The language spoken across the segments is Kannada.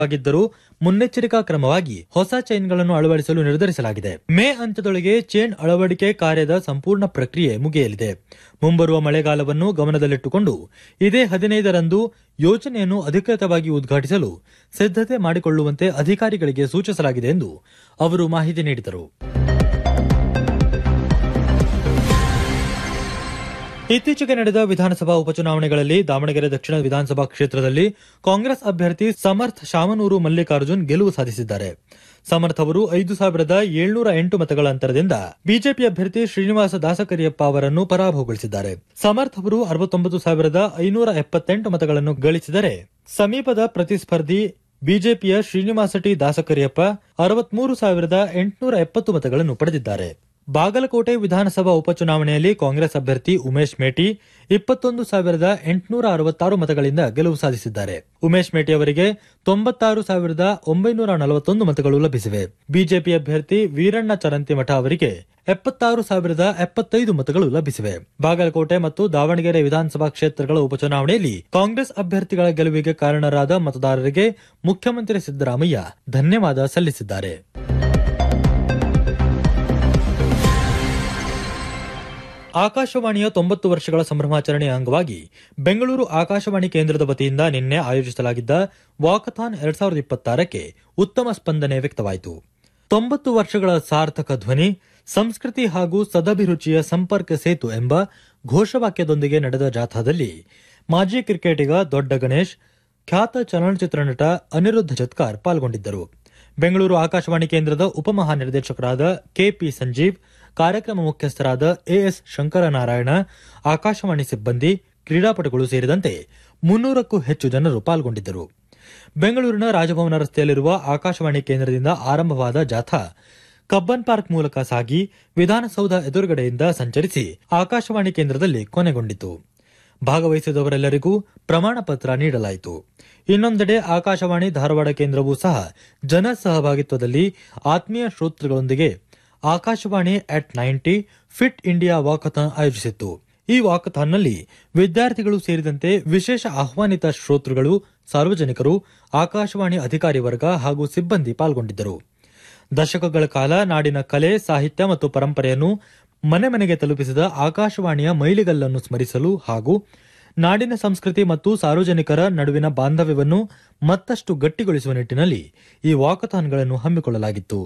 ಆಗಿದ್ದರೂ ಮುನ್ನೆಚ್ಚರಿಕಾ ಕ್ರಮವಾಗಿ ಹೊಸ ಚೈನ್ಗಳನ್ನು ಅಳವಡಿಸಲು ನಿರ್ಧರಿಸಲಾಗಿದೆ ಮೇ ಅಂತ್ಯದೊಳಗೆ ಚೈನ್ ಅಳವಡಿಕೆ ಕಾರ್ಯದ ಸಂಪೂರ್ಣ ಪ್ರಕ್ರಿಯೆ ಮುಗಿಯಲಿದೆ ಮುಂಬರುವ ಮಳೆಗಾಲವನ್ನು ಗಮನದಲ್ಲಿಟ್ಟುಕೊಂಡು ಇದೇ ಹದಿನೈದರಂದು ಯೋಜನೆಯನ್ನು ಅಧಿಕೃತವಾಗಿ ಉದ್ಘಾಟಿಸಲು ಸಿದ್ದತೆ ಮಾಡಿಕೊಳ್ಳುವಂತೆ ಅಧಿಕಾರಿಗಳಿಗೆ ಸೂಚಿಸಲಾಗಿದೆ ಎಂದು ಅವರು ಮಾಹಿತಿ ನೀಡಿದರು ಇತ್ತೀಚೆಗೆ ನಡೆದ ವಿಧಾನಸಭಾ ಉಪಚುನಾವಣೆಗಳಲ್ಲಿ ದಾವಣಗೆರೆ ದಕ್ಷಿಣ ವಿಧಾನಸಭಾ ಕ್ಷೇತ್ರದಲ್ಲಿ ಕಾಂಗ್ರೆಸ್ ಅಭ್ಯರ್ಥಿ ಸಮರ್ಥ್ ಶಾಮನೂರು ಮಲ್ಲಿಕಾರ್ಜುನ್ ಗೆಲುವು ಸಾಧಿಸಿದ್ದಾರೆ ಸಮರ್ಥ್ ಅವರು ಐದು ಸಾವಿರದ ಏಳ್ನೂರ ಎಂಟು ಮತಗಳ ಅಂತರದಿಂದ ಬಿಜೆಪಿ ಅಭ್ಯರ್ಥಿ ಶ್ರೀನಿವಾಸ ದಾಸಕರಿಯಪ್ಪ ಅವರನ್ನು ಪರಾಭವಗೊಳಿಸಿದ್ದಾರೆ ಸಮರ್ಥ್ ಅವರು ಅರವತ್ತೊಂಬತ್ತು ಸಾವಿರದ ಐನೂರ ಎಪ್ಪತ್ತೆಂಟು ಮತಗಳನ್ನು ಗಳಿಸಿದರೆ ಸಮೀಪದ ಪ್ರತಿಸ್ಪರ್ಧಿ ಬಿಜೆಪಿಯ ಶ್ರೀನಿವಾಸ ಟಿ ದಾಸಕರಿಯಪ್ಪ ಅರವತ್ಮೂರು ಸಾವಿರದ ಎಂಟುನೂರ ಎಪ್ಪತ್ತು ಮತಗಳನ್ನು ಪಡೆದಿದ್ದಾರೆ ಬಾಗಲಕೋಟೆ ವಿಧಾನಸಭಾ ಉಪಚುನಾವಣೆಯಲ್ಲಿ ಕಾಂಗ್ರೆಸ್ ಅಭ್ಯರ್ಥಿ ಉಮೇಶ್ ಮೇಟಿ ಇಪ್ಪತ್ತೊಂದು ಸಾವಿರದ ಎಂಟುನೂರ ಅರವತ್ತಾರು ಮತಗಳಿಂದ ಗೆಲುವು ಸಾಧಿಸಿದ್ದಾರೆ ಉಮೇಶ್ ಮೇಟಿ ಅವರಿಗೆ ತೊಂಬತ್ತಾರು ಸಾವಿರದ ಒಂಬೈನೂರ ನಲವತ್ತೊಂದು ಮತಗಳು ಲಭಿಸಿವೆ ಬಿಜೆಪಿ ಅಭ್ಯರ್ಥಿ ವೀರಣ್ಣ ಚರಂತಿಮಠ ಅವರಿಗೆ ಎಪ್ಪತ್ತಾರು ಸಾವಿರದ ಎಪ್ಪತ್ತೈದು ಮತಗಳು ಲಭಿಸಿವೆ ಬಾಗಲಕೋಟೆ ಮತ್ತು ದಾವಣಗೆರೆ ವಿಧಾನಸಭಾ ಕ್ಷೇತ್ರಗಳ ಉಪಚುನಾವಣೆಯಲ್ಲಿ ಕಾಂಗ್ರೆಸ್ ಅಭ್ಯರ್ಥಿಗಳ ಗೆಲುವಿಗೆ ಕಾರಣರಾದ ಮತದಾರರಿಗೆ ಮುಖ್ಯಮಂತ್ರಿ ಸಿದ್ದರಾಮಯ್ಯ ಧನ್ಯವಾದ ಸಲ್ಲಿಸಿದ್ದಾರೆ ಆಕಾಶವಾಣಿಯ ತೊಂಬತ್ತು ವರ್ಷಗಳ ಸಂಭ್ರಮಾಚರಣೆಯ ಅಂಗವಾಗಿ ಬೆಂಗಳೂರು ಆಕಾಶವಾಣಿ ಕೇಂದ್ರದ ವತಿಯಿಂದ ನಿನ್ನೆ ಆಯೋಜಿಸಲಾಗಿದ್ದ ವಾಕಥಾನ್ ಎರಡ್ ಸಾವಿರದ ಇಪ್ಪತ್ತಾರಕ್ಕೆ ಉತ್ತಮ ಸ್ಪಂದನೆ ವ್ಯಕ್ತವಾಯಿತು ತೊಂಬತ್ತು ವರ್ಷಗಳ ಸಾರ್ಥಕ ಧ್ವನಿ ಸಂಸ್ಕೃತಿ ಹಾಗೂ ಸದಭಿರುಚಿಯ ಸಂಪರ್ಕ ಸೇತು ಎಂಬ ಘೋಷವಾಕ್ಯದೊಂದಿಗೆ ನಡೆದ ಜಾಥಾದಲ್ಲಿ ಮಾಜಿ ಕ್ರಿಕೆಟಿಗ ದೊಡ್ಡ ಗಣೇಶ್ ಖ್ಯಾತ ಚಲನಚಿತ್ರ ನಟ ಅನಿರುದ್ಧ ಜತ್ಕಾರ್ ಪಾಲ್ಗೊಂಡಿದ್ದರು ಬೆಂಗಳೂರು ಆಕಾಶವಾಣಿ ಕೇಂದ್ರದ ಉಪಮಹಾನಿರ್ದೇಶಕರಾದ ಕೆಪಿ ಸಂಜೀವ್ ಕಾರ್ಯಕ್ರಮ ಮುಖ್ಯಸ್ಥರಾದ ಎಎಸ್ ಶಂಕರನಾರಾಯಣ ಆಕಾಶವಾಣಿ ಸಿಬ್ಬಂದಿ ಕ್ರೀಡಾಪಟುಗಳು ಸೇರಿದಂತೆ ಮುನ್ನೂರಕ್ಕೂ ಹೆಚ್ಚು ಜನರು ಪಾಲ್ಗೊಂಡಿದ್ದರು ಬೆಂಗಳೂರಿನ ರಾಜಭವನ ರಸ್ತೆಯಲ್ಲಿರುವ ಆಕಾಶವಾಣಿ ಕೇಂದ್ರದಿಂದ ಆರಂಭವಾದ ಜಾಥಾ ಕಬ್ಬನ್ ಪಾರ್ಕ್ ಮೂಲಕ ಸಾಗಿ ವಿಧಾನಸೌಧ ಎದುರುಗಡೆಯಿಂದ ಸಂಚರಿಸಿ ಆಕಾಶವಾಣಿ ಕೇಂದ್ರದಲ್ಲಿ ಕೊನೆಗೊಂಡಿತು ಭಾಗವಹಿಸಿದವರೆಲ್ಲರಿಗೂ ಪ್ರಮಾಣ ಪತ್ರ ನೀಡಲಾಯಿತು ಇನ್ನೊಂದೆಡೆ ಆಕಾಶವಾಣಿ ಧಾರವಾಡ ಕೇಂದ್ರವೂ ಸಹ ಜನ ಸಹಭಾಗಿತ್ವದಲ್ಲಿ ಆತ್ಮೀಯ ಶ್ರೋತೃಗಳೊಂದಿಗೆ Akashvani at ninety fit India walkathon ಆಯೋಜಿಸಿತ್ತು ಈ ವಾಕಥಾನ್ನಲ್ಲಿ ವಿದ್ಯಾರ್ಥಿಗಳು ಸೇರಿದಂತೆ ವಿಶೇಷ ಆಹ್ವಾನಿತ ಶ್ರೋತೃಗಳು ಸಾರ್ವಜನಿಕರು ಆಕಾಶವಾಣಿ ಅಧಿಕಾರಿ ವರ್ಗ ಹಾಗೂ ಸಿಬ್ಬಂದಿ ಪಾಲ್ಗೊಂಡಿದ್ದರು ದಶಕಗಳ ಕಾಲ ನಾಡಿನ ಕಲೆ ಸಾಹಿತ್ಯ ಮತ್ತು ಪರಂಪರೆಯನ್ನು ಮನೆ ಮನೆಗೆ ತಲುಪಿಸಿದ ಆಕಾಶವಾಣಿಯ ಮೈಲಿಗಲ್ಲನ್ನು ಸ್ಮರಿಸಲು ಹಾಗೂ ನಾಡಿನ ಸಂಸ್ಕೃತಿ ಮತ್ತು ಸಾರ್ವಜನಿಕರ ನಡುವಿನ ಬಾಂಧವ್ಯವನ್ನು ಮತ್ತಷ್ಟು ಗಟ್ಟಿಗೊಳಿಸುವ ನಿಟ್ಟಿನಲ್ಲಿ ಈ ವಾಕಥಾನ್ಗಳನ್ನು ಹಮ್ಮಿಕೊಳ್ಳಲಾಗಿತ್ತು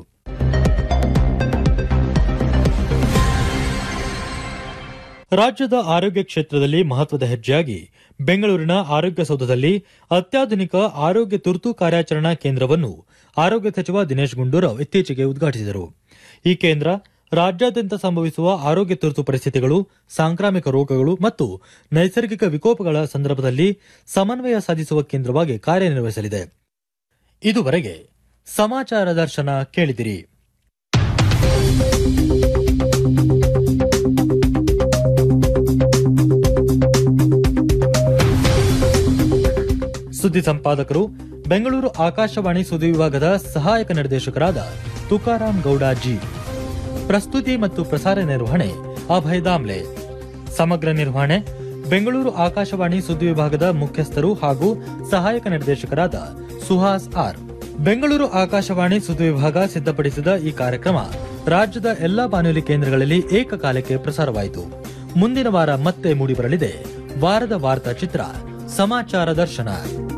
ರಾಜ್ಯದ ಆರೋಗ್ಯ ಕ್ಷೇತ್ರದಲ್ಲಿ ಮಹತ್ವದ ಹೆಜ್ಜೆಯಾಗಿ ಬೆಂಗಳೂರಿನ ಆರೋಗ್ಯ ಸೌಧದಲ್ಲಿ ಅತ್ಯಾಧುನಿಕ ಆರೋಗ್ಯ ತುರ್ತು ಕಾರ್ಯಾಚರಣಾ ಕೇಂದ್ರವನ್ನು ಆರೋಗ್ಯ ಸಚಿವ ದಿನೇಶ್ ಗುಂಡೂರಾವ್ ಇತ್ತೀಚೆಗೆ ಉದ್ಘಾಟಿಸಿದರು ಈ ಕೇಂದ್ರ ರಾಜ್ಯಾದ್ಯಂತ ಸಂಭವಿಸುವ ಆರೋಗ್ಯ ತುರ್ತು ಪರಿಸ್ಥಿತಿಗಳು ಸಾಂಕ್ರಾಮಿಕ ರೋಗಗಳು ಮತ್ತು ನೈಸರ್ಗಿಕ ವಿಕೋಪಗಳ ಸಂದರ್ಭದಲ್ಲಿ ಸಮನ್ವಯ ಸಾಧಿಸುವ ಕೇಂದ್ರವಾಗಿ ಕಾರ್ಯನಿರ್ವಹಿಸಲಿದೆ ಇದುವರೆಗೆ ಸಮಾಚಾರ ದರ್ಶನ ಕೇಳಿದಿರಿ ಸುದ್ದಿ ಸಂಪಾದಕರು ಬೆಂಗಳೂರು ಆಕಾಶವಾಣಿ ಸುದ್ದಿ ವಿಭಾಗದ ಸಹಾಯಕ ನಿರ್ದೇಶಕರಾದ ತುಕಾರಾಂ ಗೌಡ ಜಿ ಪ್ರಸ್ತುತಿ ಮತ್ತು ಪ್ರಸಾರ ನಿರ್ವಹಣೆ ಅಭಯ್ ದಾಮ್ಲೆ ಸಮಗ್ರ ನಿರ್ವಹಣೆ ಬೆಂಗಳೂರು ಆಕಾಶವಾಣಿ ಸುದ್ದಿ ವಿಭಾಗದ ಮುಖ್ಯಸ್ಥರು ಹಾಗೂ ಸಹಾಯಕ ನಿರ್ದೇಶಕರಾದ ಸುಹಾಸ್ ಆರ್ ಬೆಂಗಳೂರು ಆಕಾಶವಾಣಿ ಸುದ್ದಿ ವಿಭಾಗ ಸಿದ್ಧಪಡಿಸಿದ ಈ ಕಾರ್ಯಕ್ರಮ ರಾಜ್ಯದ ಎಲ್ಲಾ ಬಾನುಲಿ ಕೇಂದ್ರಗಳಲ್ಲಿ ಏಕಕಾಲಕ್ಕೆ ಪ್ರಸಾರವಾಯಿತು ಮುಂದಿನ ವಾರ ಮತ್ತೆ ಮೂಡಿಬರಲಿದೆ ವಾರದ ವಾರ್ತಾ ಚಿತ್ರ ಸಮಾಚಾರ ದರ್ಶನ